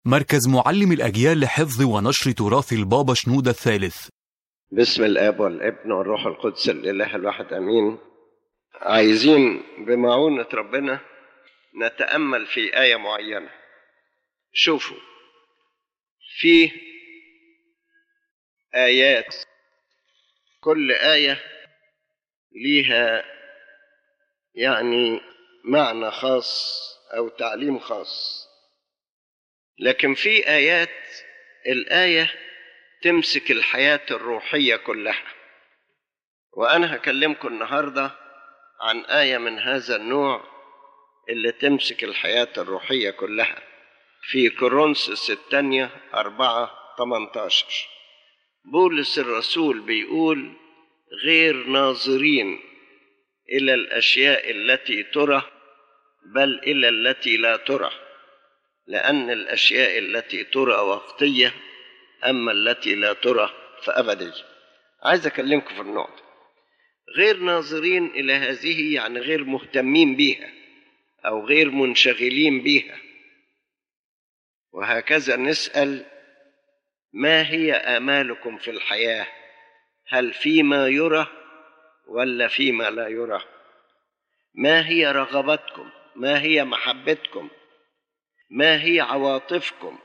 مركز معلم الأجيال لحفظ ونشر تراث البابا شنودة الثالث بسم الاب والابن والروح القدس الاله الواحد امين عايزين بمعونه ربنا نتامل في ايه معينه شوفوا في ايات كل ايه ليها يعني معنى خاص او تعليم خاص لكن في ايات الايه تمسك الحياة الروحية كلها وأنا هكلمكم النهاردة عن آية من هذا النوع اللي تمسك الحياة الروحية كلها في كورنثوس الثانية أربعة 18 بولس الرسول بيقول غير ناظرين إلى الأشياء التي ترى بل إلى التي لا ترى لأن الأشياء التي ترى وقتية أما التي لا ترى فأبدية عايز أكلمكم في النقطة غير ناظرين إلى هذه يعني غير مهتمين بيها أو غير منشغلين بيها وهكذا نسأل ما هي آمالكم في الحياة هل فيما يرى ولا فيما لا يرى ما هي رغبتكم ما هي محبتكم ما هي عواطفكم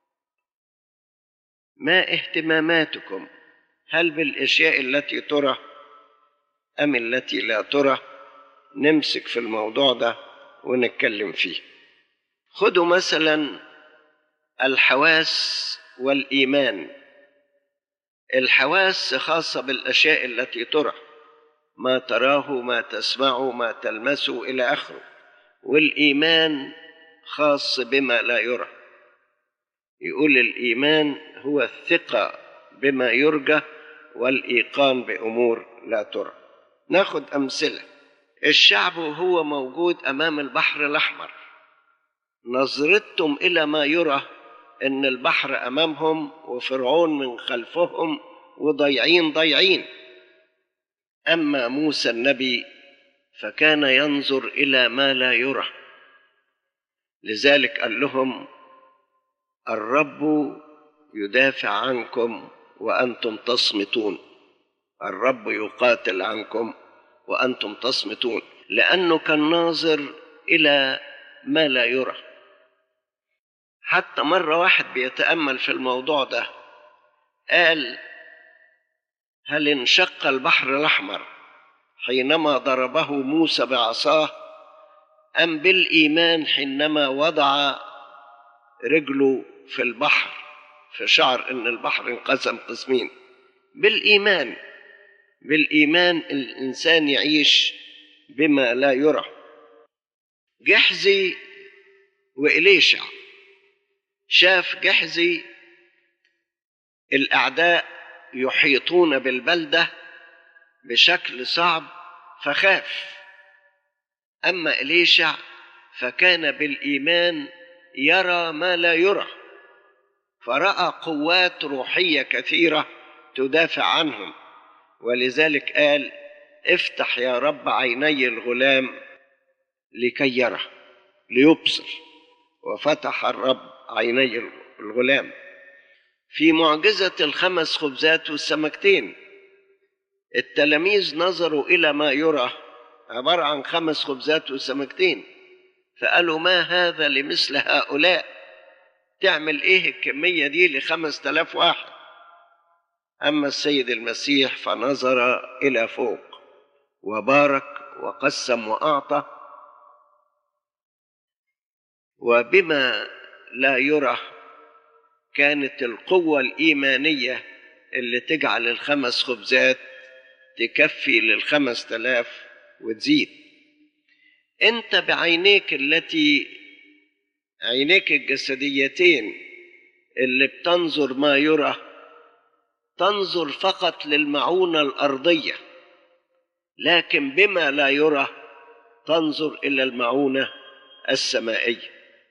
ما اهتماماتكم هل بالاشياء التي ترى ام التي لا ترى نمسك في الموضوع ده ونتكلم فيه خدوا مثلا الحواس والايمان الحواس خاصه بالاشياء التي ترى ما تراه ما تسمعه ما تلمسه الى اخره والايمان خاص بما لا يرى يقول الإيمان هو الثقة بما يرجى والإيقان بأمور لا ترى ناخد أمثلة الشعب وهو موجود أمام البحر الأحمر نظرتهم إلى ما يرى إن البحر أمامهم وفرعون من خلفهم وضيعين ضيعين أما موسى النبي فكان ينظر إلى ما لا يرى لذلك قال لهم الرب يدافع عنكم وانتم تصمتون الرب يقاتل عنكم وانتم تصمتون لانه كان ناظر الى ما لا يرى حتى مره واحد بيتامل في الموضوع ده قال هل انشق البحر الاحمر حينما ضربه موسى بعصاه ام بالايمان حينما وضع رجله في البحر فشعر ان البحر انقسم قسمين بالايمان بالايمان الانسان يعيش بما لا يرى جحزي واليشع شاف جحزي الاعداء يحيطون بالبلده بشكل صعب فخاف اما اليشع فكان بالايمان يرى ما لا يرى فراى قوات روحيه كثيره تدافع عنهم ولذلك قال افتح يا رب عيني الغلام لكي يرى ليبصر وفتح الرب عيني الغلام في معجزه الخمس خبزات والسمكتين التلاميذ نظروا الى ما يرى عباره عن خمس خبزات وسمكتين فقالوا ما هذا لمثل هؤلاء تعمل ايه الكمية دي لخمس تلاف واحد أما السيد المسيح فنظر إلى فوق وبارك وقسم وأعطى وبما لا يرى كانت القوة الإيمانية اللي تجعل الخمس خبزات تكفي للخمس تلاف وتزيد انت بعينيك التي عينيك الجسديتين اللي بتنظر ما يرى تنظر فقط للمعونه الارضيه لكن بما لا يرى تنظر الى المعونه السمائيه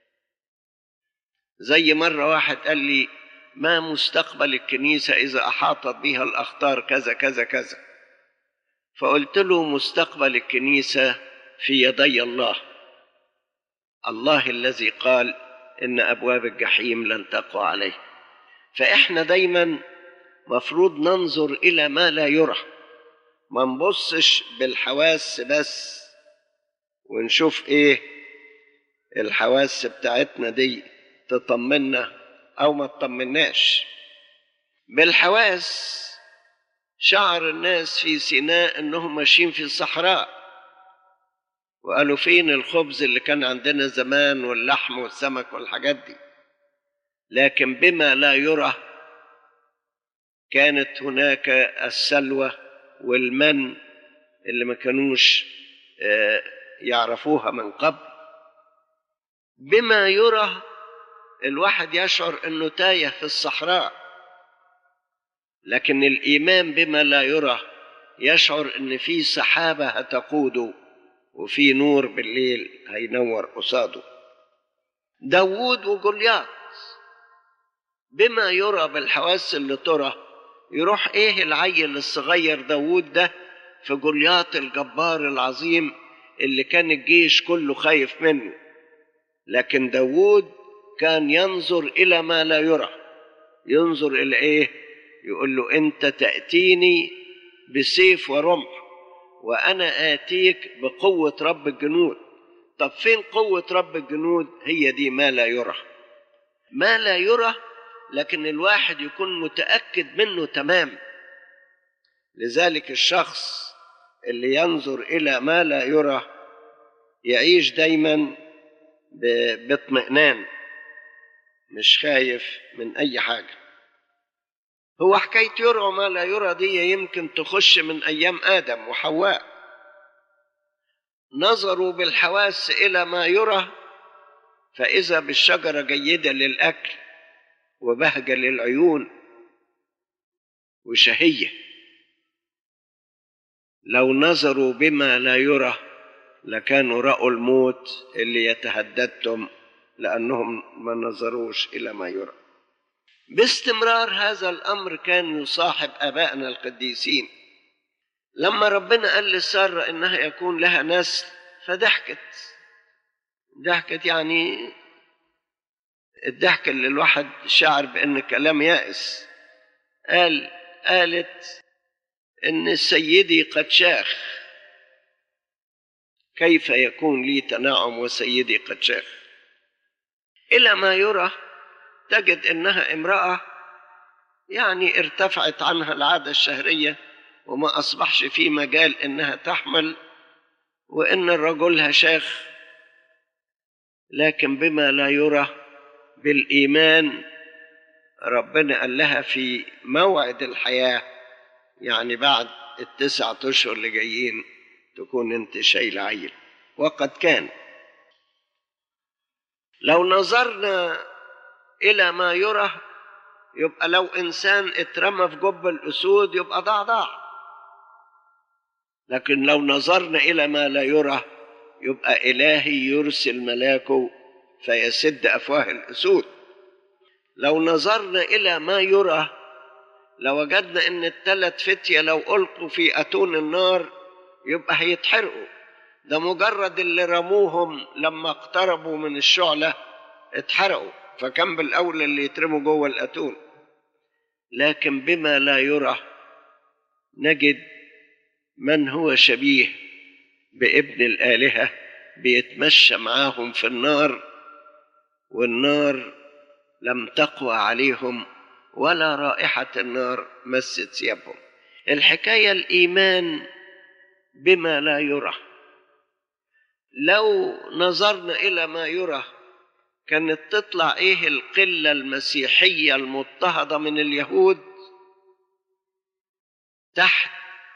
زي مره واحد قال لي ما مستقبل الكنيسه اذا احاطت بها الاخطار كذا كذا كذا فقلت له مستقبل الكنيسه في يدي الله الله الذي قال ان ابواب الجحيم لن تقوى عليه فاحنا دايما مفروض ننظر الى ما لا يرى ما نبصش بالحواس بس ونشوف ايه الحواس بتاعتنا دي تطمنا او ما تطمناش بالحواس شعر الناس في سيناء انهم ماشيين في الصحراء وقالوا فين الخبز اللي كان عندنا زمان واللحم والسمك والحاجات دي لكن بما لا يرى كانت هناك السلوى والمن اللي ما كانوش يعرفوها من قبل بما يرى الواحد يشعر انه تايه في الصحراء لكن الايمان بما لا يرى يشعر ان في سحابه هتقوده وفي نور بالليل هينور قصاده داوود وجولياط بما يرى بالحواس اللي ترى يروح ايه العيل الصغير داوود ده في جولياط الجبار العظيم اللي كان الجيش كله خايف منه لكن داوود كان ينظر الى ما لا يرى ينظر الى ايه يقول له انت تاتيني بسيف ورمح وانا اتيك بقوه رب الجنود طب فين قوه رب الجنود هي دي ما لا يرى ما لا يرى لكن الواحد يكون متاكد منه تمام لذلك الشخص اللي ينظر الى ما لا يرى يعيش دايما باطمئنان مش خايف من اي حاجه هو حكايه يرى ما لا يرى دي يمكن تخش من ايام ادم وحواء نظروا بالحواس الى ما يرى فاذا بالشجره جيده للاكل وبهجه للعيون وشهيه لو نظروا بما لا يرى لكانوا راوا الموت اللي يتهددتم لانهم ما نظروش الى ما يرى باستمرار هذا الامر كان يصاحب ابائنا القديسين لما ربنا قال لساره انها يكون لها نسل فضحكت ضحكت يعني الضحك اللي الواحد شعر بان كلام يائس قال قالت ان سيدي قد شاخ كيف يكون لي تناعم وسيدي قد شاخ الى ما يرى تجد انها امراه يعني ارتفعت عنها العاده الشهريه وما اصبحش في مجال انها تحمل وان رجلها شاخ لكن بما لا يرى بالايمان ربنا قال لها في موعد الحياه يعني بعد التسعة اشهر اللي جايين تكون انت شايل عيل وقد كان لو نظرنا الى ما يرى يبقى لو انسان اترمى في جب الاسود يبقى ضاع ضاع لكن لو نظرنا الى ما لا يرى يبقى الهي يرسل ملاكه فيسد افواه الاسود لو نظرنا الى ما يرى لوجدنا ان الثلاث فتيه لو القوا في اتون النار يبقى هيتحرقوا ده مجرد اللي رموهم لما اقتربوا من الشعله اتحرقوا فكان بالاولى اللي يترموا جوه الاتون لكن بما لا يرى نجد من هو شبيه بابن الالهه بيتمشى معاهم في النار والنار لم تقوى عليهم ولا رائحه النار مست ثيابهم الحكايه الايمان بما لا يرى لو نظرنا الى ما يرى كانت تطلع ايه القله المسيحيه المضطهده من اليهود تحت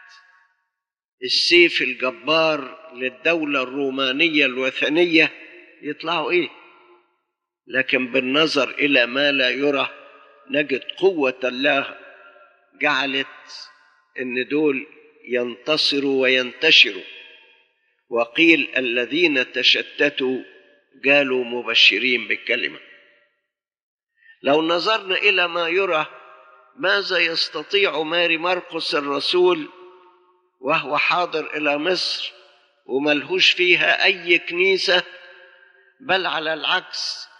السيف الجبار للدوله الرومانيه الوثنيه يطلعوا ايه لكن بالنظر الى ما لا يرى نجد قوه الله جعلت ان دول ينتصروا وينتشروا وقيل الذين تشتتوا قالوا مبشرين بالكلمه لو نظرنا الى ما يرى ماذا يستطيع ماري مرقس الرسول وهو حاضر الى مصر وملهوش فيها اي كنيسه بل على العكس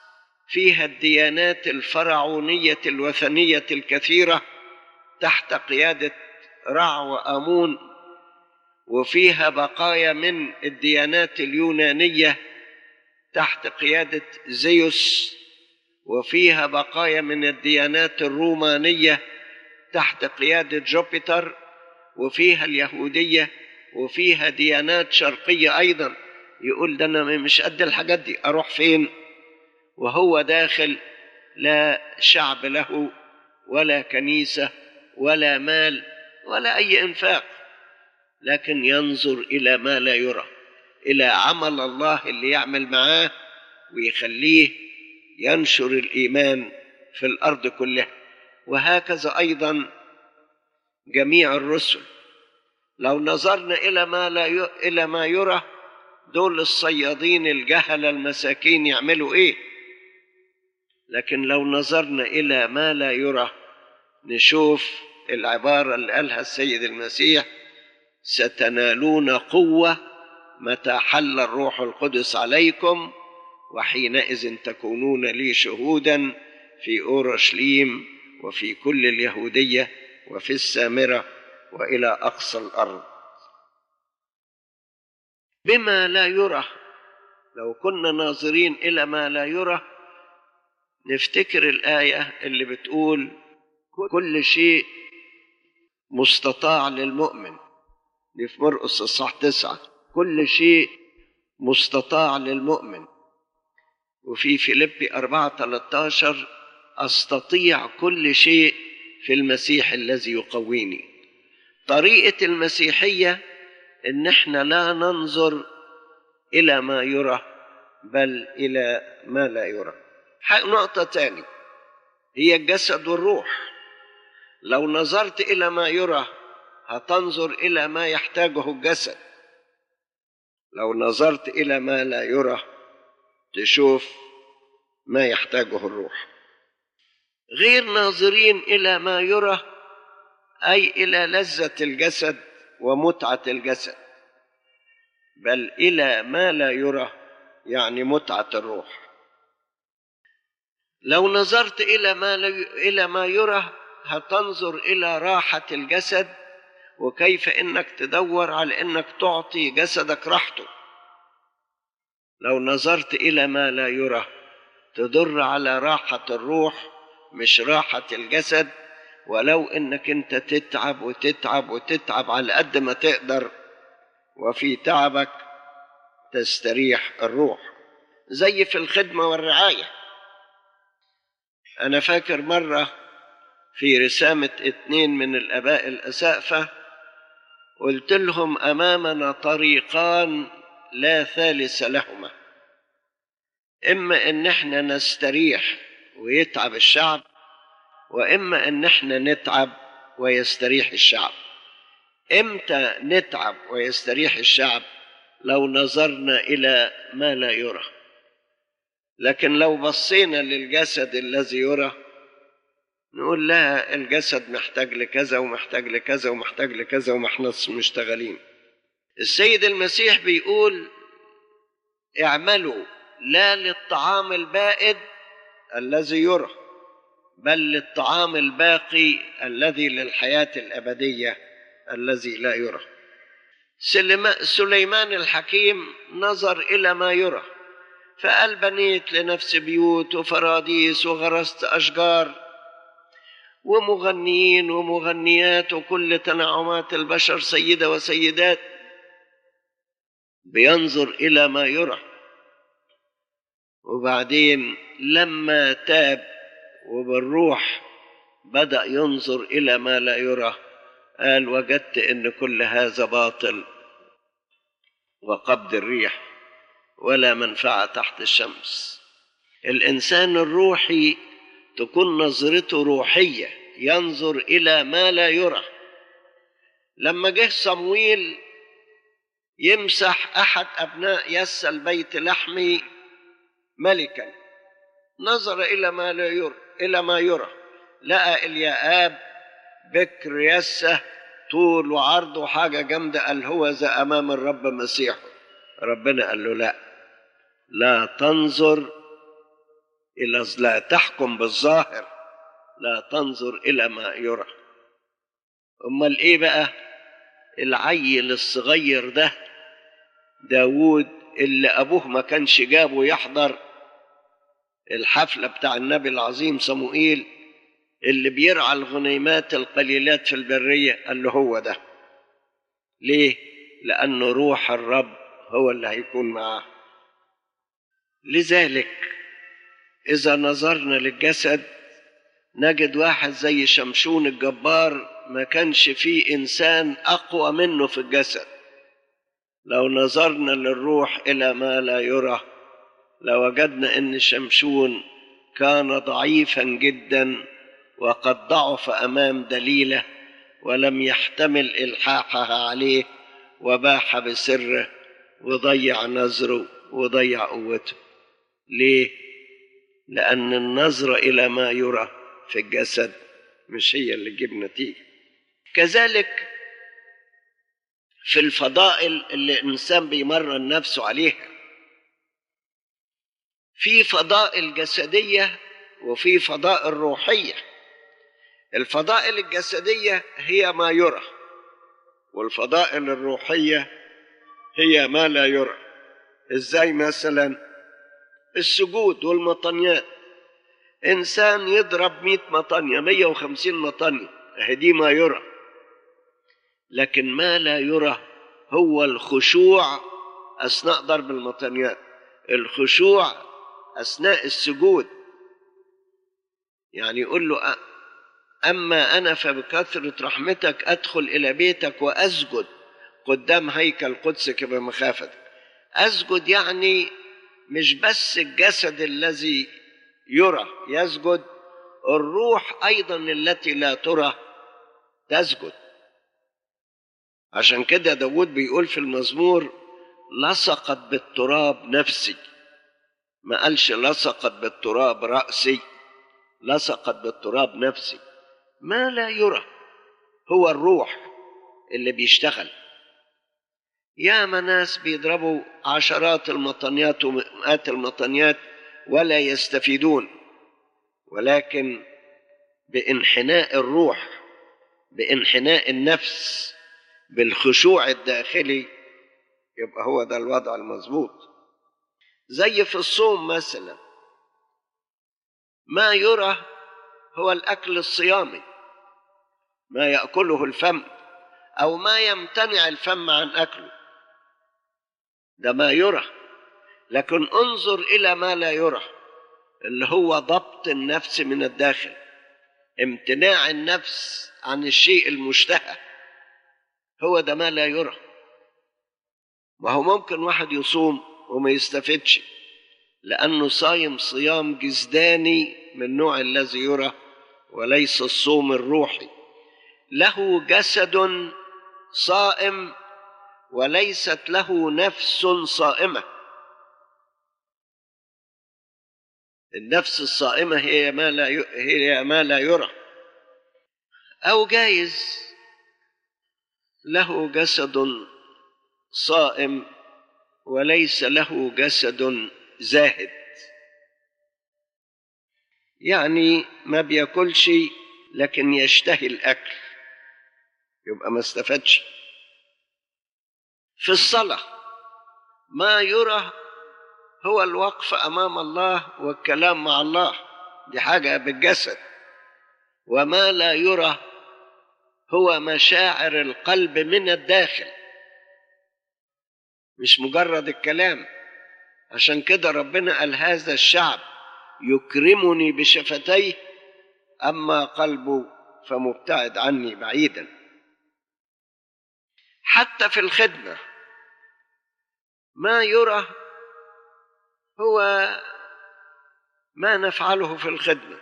فيها الديانات الفرعونية الوثنية الكثيرة تحت قيادة رع وآمون وفيها بقايا من الديانات اليونانية تحت قيادة زيوس وفيها بقايا من الديانات الرومانية تحت قيادة جوبيتر وفيها اليهودية وفيها ديانات شرقية أيضا يقول ده أنا مش قد الحاجات دي أروح فين وهو داخل لا شعب له ولا كنيسة ولا مال ولا أي إنفاق لكن ينظر إلى ما لا يرى إلى عمل الله اللي يعمل معاه ويخليه ينشر الإيمان في الأرض كلها وهكذا أيضا جميع الرسل لو نظرنا إلى ما لا ي... إلى ما يرى دول الصيادين الجهلة المساكين يعملوا إيه لكن لو نظرنا إلى ما لا يرى نشوف العبارة اللي قالها السيد المسيح ستنالون قوة متى حل الروح القدس عليكم وحينئذ تكونون لي شهودا في أورشليم وفي كل اليهودية وفي السامرة وإلى أقصى الأرض بما لا يرى لو كنا ناظرين إلى ما لا يرى نفتكر الآية اللي بتقول كل شيء مستطاع للمؤمن دي في مرقس الصح تسعة كل شيء مستطاع للمؤمن وفي فيليبي أربعة 13 أستطيع كل شيء في المسيح الذي يقويني طريقة المسيحية إن إحنا لا ننظر إلى ما يرى بل إلى ما لا يرى نقطة تاني هي الجسد والروح لو نظرت إلى ما يرى هتنظر إلى ما يحتاجه الجسد لو نظرت إلى ما لا يرى تشوف ما يحتاجه الروح غير ناظرين إلى ما يرى أي إلى لذة الجسد ومتعة الجسد بل إلى ما لا يرى يعني متعة الروح لو نظرت إلى ما لا إلى ما يرى هتنظر إلى راحة الجسد وكيف إنك تدور على إنك تعطي جسدك راحته لو نظرت إلى ما لا يرى تدر على راحة الروح مش راحة الجسد ولو إنك أنت تتعب وتتعب وتتعب على قد ما تقدر وفي تعبك تستريح الروح زي في الخدمة والرعاية أنا فاكر مرة في رسامة اتنين من الآباء الأسقفة قلت لهم أمامنا طريقان لا ثالث لهما إما إن إحنا نستريح ويتعب الشعب وإما إن إحنا نتعب ويستريح الشعب إمتى نتعب ويستريح الشعب لو نظرنا إلى ما لا يرى لكن لو بصينا للجسد الذي يرى نقول لا الجسد محتاج لكذا ومحتاج لكذا ومحتاج لكذا وما احنا مشتغلين السيد المسيح بيقول اعملوا لا للطعام البائد الذي يرى بل للطعام الباقي الذي للحياة الأبدية الذي لا يرى سليمان الحكيم نظر إلى ما يرى فقال بنيت لنفسي بيوت وفراديس وغرست أشجار ومغنيين ومغنيات وكل تنعمات البشر سيدة وسيدات بينظر إلى ما يرى وبعدين لما تاب وبالروح بدأ ينظر إلى ما لا يرى قال وجدت إن كل هذا باطل وقبض الريح ولا منفعة تحت الشمس الإنسان الروحي تكون نظرته روحية ينظر إلى ما لا يرى لما جه صمويل يمسح أحد أبناء يس البيت لحمي ملكا نظر إلى ما لا يرى إلى ما يرى لقى اليآب بكر يسه طول وعرض وحاجة جامدة قال هو ذا أمام الرب مسيحه ربنا قال له لا لا تنظر إلى لا تحكم بالظاهر لا تنظر إلى ما يرى أمال إيه بقى العيل الصغير ده داوود اللي أبوه ما كانش جابه يحضر الحفلة بتاع النبي العظيم صموئيل اللي بيرعى الغنيمات القليلات في البرية قال له هو ده ليه؟ لأنه روح الرب هو اللي هيكون معاه لذلك إذا نظرنا للجسد نجد واحد زي شمشون الجبار ما كانش فيه إنسان أقوى منه في الجسد لو نظرنا للروح إلى ما لا يرى لوجدنا أن شمشون كان ضعيفا جدا وقد ضعف أمام دليله ولم يحتمل إلحاحها عليه وباح بسره وضيع نظره وضيع قوته ليه لان النظره الى ما يرى في الجسد مش هي اللي تجيب نتيجه كذلك في الفضائل اللي الانسان بيمرن نفسه عليها في فضائل جسديه وفي فضائل روحيه الفضائل الجسديه هي ما يرى والفضائل الروحيه هي ما لا يرى ازاي مثلا السجود والمطنيات انسان يضرب مئة مطنية مية وخمسين مطنية دي ما يرى لكن ما لا يرى هو الخشوع اثناء ضرب المطنيات الخشوع اثناء السجود يعني يقول له اما انا فبكثره رحمتك ادخل الى بيتك واسجد قدام هيكل قدسك بمخافتك اسجد يعني مش بس الجسد الذي يرى يسجد الروح ايضا التي لا ترى تسجد عشان كده داود بيقول في المزمور لصقت بالتراب نفسي ما قالش لصقت بالتراب رأسي لصقت بالتراب نفسي ما لا يرى هو الروح اللي بيشتغل ياما ناس بيضربوا عشرات المطنيات ومئات المطنيات ولا يستفيدون ولكن بانحناء الروح بانحناء النفس بالخشوع الداخلي يبقى هو ده الوضع المظبوط زي في الصوم مثلا ما يرى هو الاكل الصيامي ما ياكله الفم او ما يمتنع الفم عن اكله ده ما يرى لكن انظر الى ما لا يرى اللي هو ضبط النفس من الداخل امتناع النفس عن الشيء المشتهى هو ده ما لا يرى ما هو ممكن واحد يصوم وما يستفدش لأنه صايم صيام جسداني من النوع الذي يرى وليس الصوم الروحي له جسد صائم وليست له نفس صائمة النفس الصائمة هي ما لا هي ما لا يرى أو جايز له جسد صائم وليس له جسد زاهد يعني ما بياكلش لكن يشتهي الاكل يبقى ما استفادش في الصلاه ما يرى هو الوقف امام الله والكلام مع الله دي حاجه بالجسد وما لا يرى هو مشاعر القلب من الداخل مش مجرد الكلام عشان كده ربنا قال هذا الشعب يكرمني بشفتيه اما قلبه فمبتعد عني بعيدا حتى في الخدمه ما يرى هو ما نفعله في الخدمه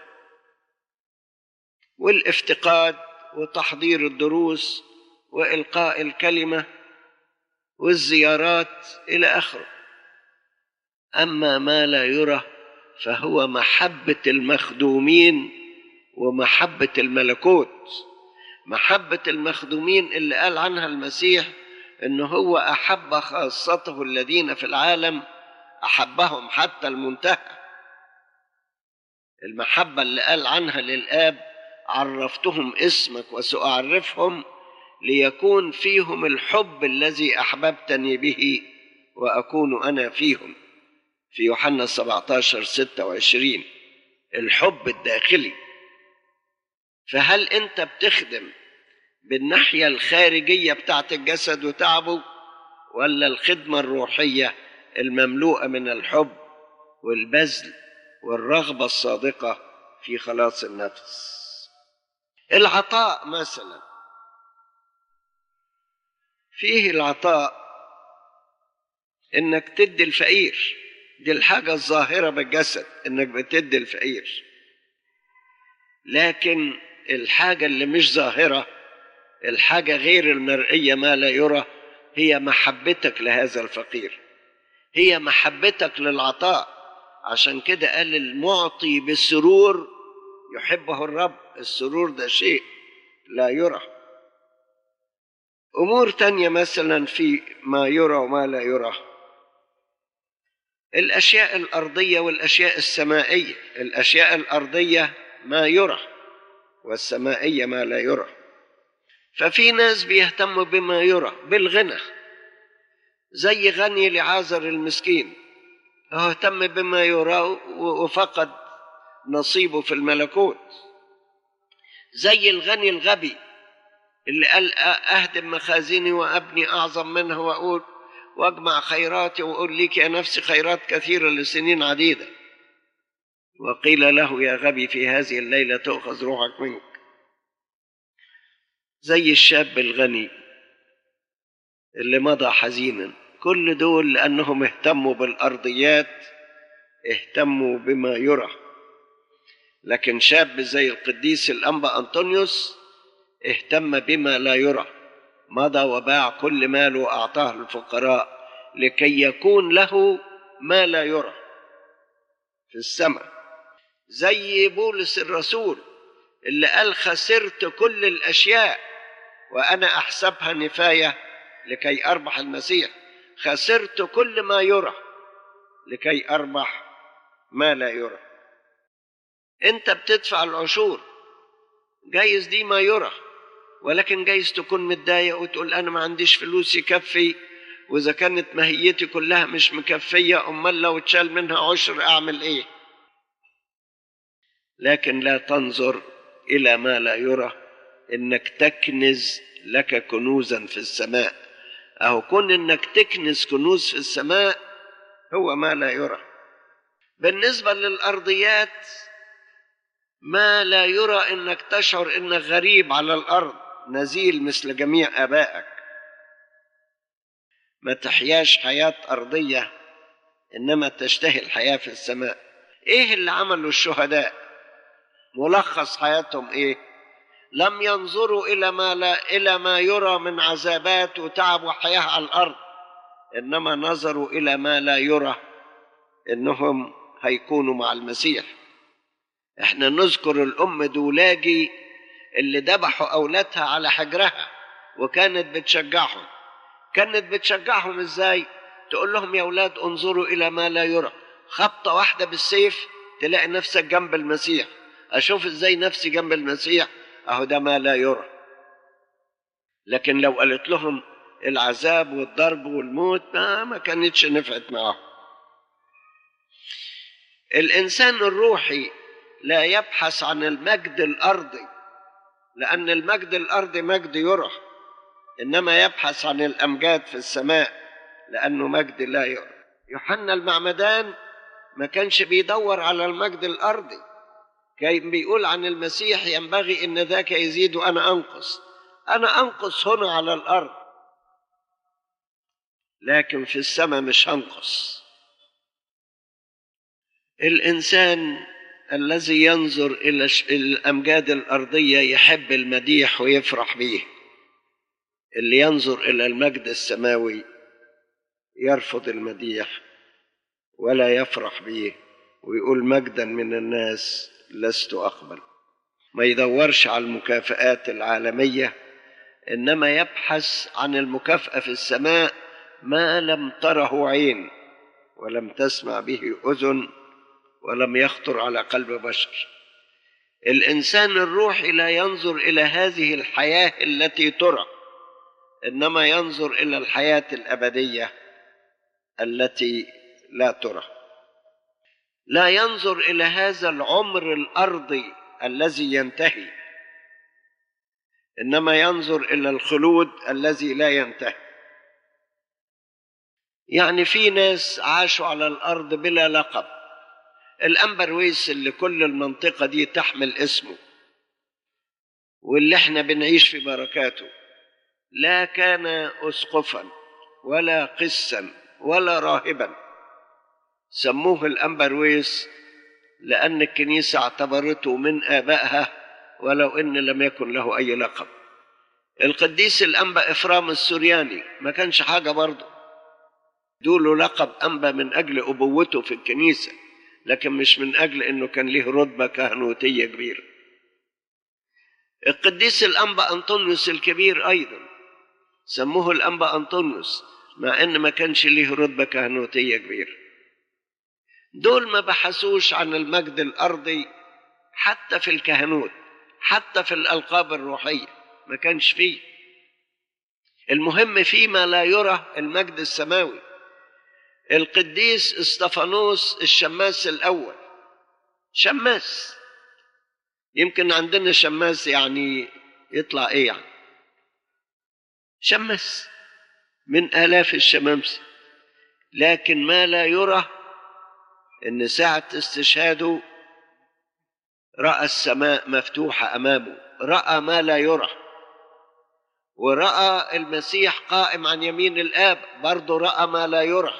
والافتقاد وتحضير الدروس والقاء الكلمه والزيارات الى اخره اما ما لا يرى فهو محبه المخدومين ومحبه الملكوت محبه المخدومين اللي قال عنها المسيح انه هو احب خاصته الذين في العالم احبهم حتى المنتهى المحبة اللي قال عنها للآب عرفتهم اسمك وسأعرفهم ليكون فيهم الحب الذي أحببتني به وأكون أنا فيهم في يوحنا 17 26 الحب الداخلي فهل أنت بتخدم بالناحية الخارجية بتاعت الجسد وتعبه ولا الخدمة الروحية المملوءة من الحب والبذل والرغبة الصادقة في خلاص النفس العطاء مثلا فيه العطاء انك تدي الفقير دي الحاجة الظاهرة بالجسد انك بتدي الفقير لكن الحاجة اللي مش ظاهرة الحاجة غير المرئية ما لا يرى هي محبتك لهذا الفقير هي محبتك للعطاء عشان كده قال المعطي بالسرور يحبه الرب السرور ده شيء لا يرى أمور تانية مثلا في ما يرى وما لا يرى الأشياء الأرضية والأشياء السمائية الأشياء الأرضية ما يرى والسمائية ما لا يرى ففي ناس بيهتموا بما يرى بالغنى زي غني لعازر المسكين هو اهتم بما يرى وفقد نصيبه في الملكوت زي الغني الغبي اللي قال اهدم مخازني وابني اعظم منها واقول واجمع خيراتي واقول لك يا نفسي خيرات كثيره لسنين عديده وقيل له يا غبي في هذه الليله تؤخذ روحك منك زي الشاب الغني اللي مضى حزينا كل دول لانهم اهتموا بالارضيات اهتموا بما يرى لكن شاب زي القديس الانبا انطونيوس اهتم بما لا يرى مضى وباع كل ماله واعطاه للفقراء لكي يكون له ما لا يرى في السماء زي بولس الرسول اللي قال خسرت كل الاشياء وانا احسبها نفايه لكي اربح المسيح خسرت كل ما يرى لكي اربح ما لا يرى انت بتدفع العشور جايز دي ما يرى ولكن جايز تكون متضايق وتقول انا ما عنديش فلوس يكفي واذا كانت ماهيتي كلها مش مكفيه امال لو اتشال منها عشر اعمل ايه لكن لا تنظر الى ما لا يرى انك تكنز لك كنوزا في السماء اهو كون انك تكنز كنوز في السماء هو ما لا يرى بالنسبه للارضيات ما لا يرى انك تشعر انك غريب على الارض نزيل مثل جميع ابائك ما تحياش حياه ارضيه انما تشتهي الحياه في السماء ايه اللي عمله الشهداء ملخص حياتهم ايه لم ينظروا الى ما لا الى ما يرى من عذابات وتعب وحياه على الارض انما نظروا الى ما لا يرى انهم هيكونوا مع المسيح احنا نذكر الام دولاجي اللي ذبحوا اولادها على حجرها وكانت بتشجعهم كانت بتشجعهم ازاي تقول لهم يا اولاد انظروا الى ما لا يرى خبطه واحده بالسيف تلاقي نفسك جنب المسيح اشوف ازاي نفسي جنب المسيح اهو ده ما لا يرى لكن لو قالت لهم العذاب والضرب والموت ما ما كانتش نفعت معاهم الانسان الروحي لا يبحث عن المجد الارضي لان المجد الارضي مجد يرى انما يبحث عن الامجاد في السماء لانه مجد لا يرى يوحنا المعمدان ما كانش بيدور على المجد الارضي كان بيقول عن المسيح ينبغي ان ذاك يزيد وانا انقص انا انقص هنا على الارض لكن في السماء مش هنقص الانسان الذي ينظر الى الامجاد الارضيه يحب المديح ويفرح به اللي ينظر الى المجد السماوي يرفض المديح ولا يفرح به ويقول مجدا من الناس لست اقبل ما يدورش على المكافئات العالميه انما يبحث عن المكافاه في السماء ما لم تره عين ولم تسمع به اذن ولم يخطر على قلب بشر الانسان الروحي لا ينظر الى هذه الحياه التي ترى انما ينظر الى الحياه الابديه التي لا ترى لا ينظر الى هذا العمر الارضي الذي ينتهي انما ينظر الى الخلود الذي لا ينتهي يعني في ناس عاشوا على الارض بلا لقب الامبرويس اللي كل المنطقه دي تحمل اسمه واللي احنا بنعيش في بركاته لا كان اسقفا ولا قسا ولا راهبا سموه الامبرويس لان الكنيسه اعتبرته من ابائها ولو ان لم يكن له اي لقب القديس الانبا افرام السورياني ما كانش حاجه برضه دوله لقب انبا من اجل ابوته في الكنيسه لكن مش من اجل انه كان له رتبه كهنوتيه كبيره القديس الانبا انطونيوس الكبير ايضا سموه الانبا انطونيوس مع ان ما كانش ليه رتبه كهنوتيه كبيره دول ما بحثوش عن المجد الارضي حتى في الكهنوت حتى في الالقاب الروحيه ما كانش فيه المهم فيما لا يرى المجد السماوي القديس استفانوس الشماس الاول شماس يمكن عندنا شماس يعني يطلع ايه يعني شماس من الاف الشمامسه لكن ما لا يرى ان ساعه استشهاده راى السماء مفتوحه امامه راى ما لا يرى وراى المسيح قائم عن يمين الاب برضه راى ما لا يرى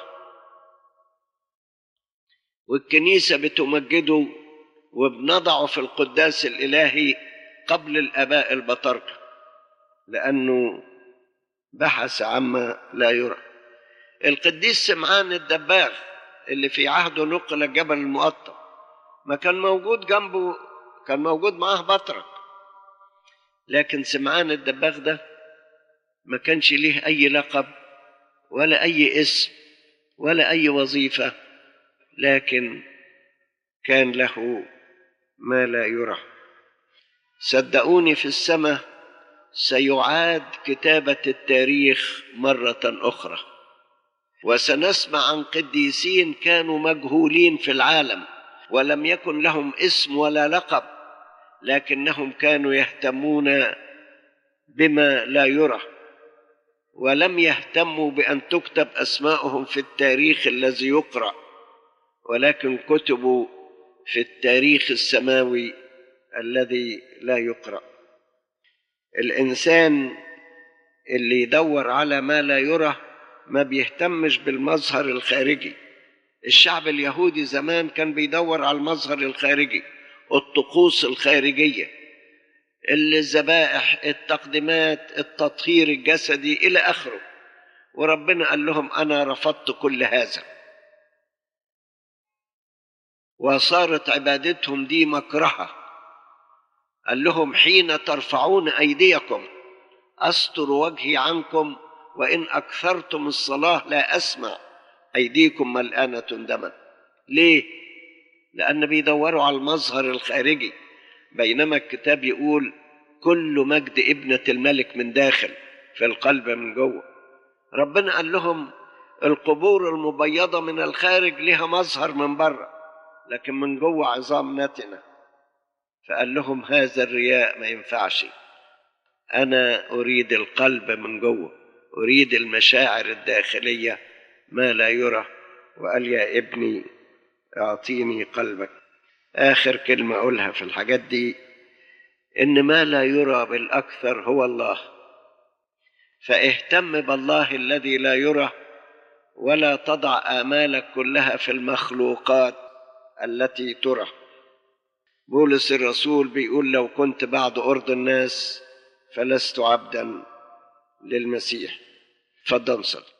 والكنيسه بتمجده وبنضعه في القداس الالهي قبل الاباء البطاركه لانه بحث عما لا يرى القديس سمعان الدباغ اللي في عهده نقل جبل المقطم ما كان موجود جنبه كان موجود معاه بطرك لكن سمعان الدباغ ده ما كانش ليه اي لقب ولا اي اسم ولا اي وظيفه لكن كان له ما لا يرى صدقوني في السماء سيعاد كتابه التاريخ مره اخرى وسنسمع عن قديسين كانوا مجهولين في العالم ولم يكن لهم اسم ولا لقب لكنهم كانوا يهتمون بما لا يرى ولم يهتموا بان تكتب اسماءهم في التاريخ الذي يقرا ولكن كتبوا في التاريخ السماوي الذي لا يقرا الانسان اللي يدور على ما لا يرى ما بيهتمش بالمظهر الخارجي الشعب اليهودي زمان كان بيدور على المظهر الخارجي الطقوس الخارجيه الذبائح التقديمات التطهير الجسدي الى اخره وربنا قال لهم انا رفضت كل هذا وصارت عبادتهم دي مكرهه قال لهم حين ترفعون ايديكم استر وجهي عنكم وان اكثرتم الصلاه لا اسمع ايديكم ملانه دما ليه لان بيدوروا على المظهر الخارجي بينما الكتاب يقول كل مجد ابنه الملك من داخل في القلب من جوه ربنا قال لهم القبور المبيضه من الخارج لها مظهر من بره لكن من جوه عظام نتنه فقال لهم هذا الرياء ما ينفعش انا اريد القلب من جوه اريد المشاعر الداخليه ما لا يرى وقال يا ابني اعطيني قلبك اخر كلمه اقولها في الحاجات دي ان ما لا يرى بالاكثر هو الله فاهتم بالله الذي لا يرى ولا تضع امالك كلها في المخلوقات التي ترى بولس الرسول بيقول لو كنت بعد ارض الناس فلست عبدا للمسيح فضل صلي